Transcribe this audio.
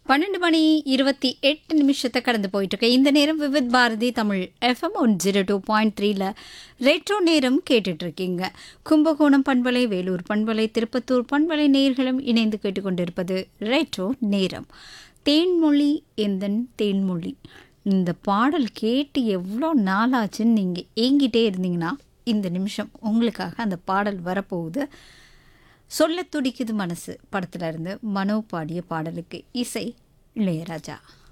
பன்னெண்டு மணி இருபத்தி எட்டு நிமிஷத்தை கடந்து போயிட்டு இருக்கு இந்த நேரம் Vividh Bharati Tamil FM one zero two point த்ரீல ரெட்ரோ நேரம் கேட்டுட்டு இருக்கீங்க கும்பகோணம் பண்பலை வேலூர் பண்பலை திருப்பத்தூர் பண்பலை நேர்களும் இணைந்து கேட்டுக்கொண்டிருப்பது ரெட்ரோ நேரம் தேன்மொழி எந்தன் தேன்மொழி இந்த பாடல் கேட்டு எவ்வளோ நாளாச்சுன்னு நீங்கள் ஏங்கிட்டே இருந்தீங்கன்னா இந்த நிமிஷம் உங்களுக்காக அந்த பாடல் வரப்போகுது சொல்ல துடிக்குது மனசு படத்துல இருந்து மனோ பாடிய பாடலுக்கு இசை இளையராஜா